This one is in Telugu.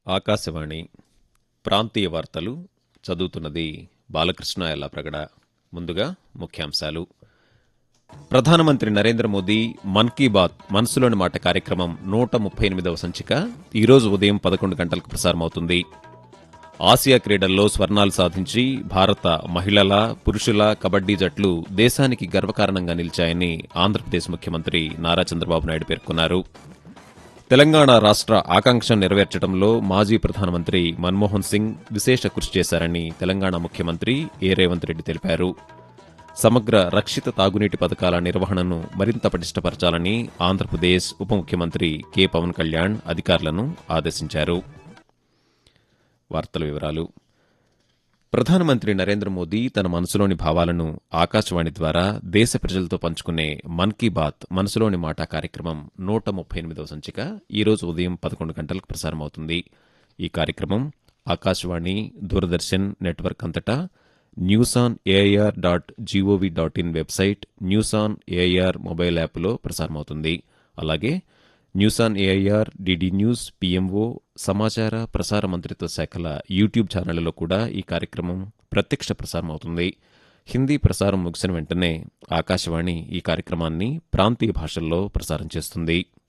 ఆకాశవాణి ప్రాంతీయ వార్తలు చదువుతున్నది బాలకృష్ణ ఎల్లాప్రగడ ముందుగా ముఖ్యాంశాలు ప్రధానమంత్రి నరేంద్ర మోదీ మన్ కీ బాత్ మనసులోని మాట కార్యక్రమం నూట ముప్పై ఎనిమిదవ సంచిక ఈరోజు ఉదయం పదకొండు గంటలకు ప్రసారమవుతుంది ఆసియా క్రీడల్లో స్వర్ణాలు సాధించి భారత మహిళల పురుషుల కబడ్డీ జట్లు దేశానికి గర్వకారణంగా నిలిచాయని ఆంధ్రప్రదేశ్ ముఖ్యమంత్రి నారా చంద్రబాబు నాయుడు పేర్కొన్నారు తెలంగాణ రాష్ట్ర ఆకాంక్ష నెరవేర్చడంలో మాజీ ప్రధానమంత్రి మన్మోహన్ సింగ్ విశేష కృషి చేశారని తెలంగాణ ముఖ్యమంత్రి ఏ రేవంత్ రెడ్డి తెలిపారు సమగ్ర రక్షిత తాగునీటి పథకాల నిర్వహణను మరింత పటిష్టపరచాలని ఆంధ్రప్రదేశ్ ఉప ముఖ్యమంత్రి కె పవన్ కళ్యాణ్ అధికారులను ఆదేశించారు వార్తల వివరాలు ప్రధానమంత్రి నరేంద్ర మోదీ తన మనసులోని భావాలను ఆకాశవాణి ద్వారా దేశ ప్రజలతో పంచుకునే మన్ కీ బాత్ మనసులోని మాట కార్యక్రమం నూట ముప్పై ఎనిమిదవ సంచిక ఈరోజు ఉదయం పదకొండు గంటలకు ప్రసారమవుతుంది ఈ కార్యక్రమం ఆకాశవాణి దూరదర్శన్ నెట్వర్క్ అంతటా news on AIR dot gov dot in website news on AIR mobile యాప్లో ప్రసారమవుతుంది అలాగే news on AIR DD news PMO సమాచార ప్రసార మంత్రిత్వ శాఖల యూట్యూబ్ ఛానళ్లలో కూడా ఈ కార్యక్రమం ప్రత్యక్ష ప్రసారం అవుతుంది హిందీ ప్రసారం ముగిసిన వెంటనే ఆకాశవాణి ఈ కార్యక్రమాన్ని ప్రాంతీయ భాషల్లో ప్రసారం చేస్తుంది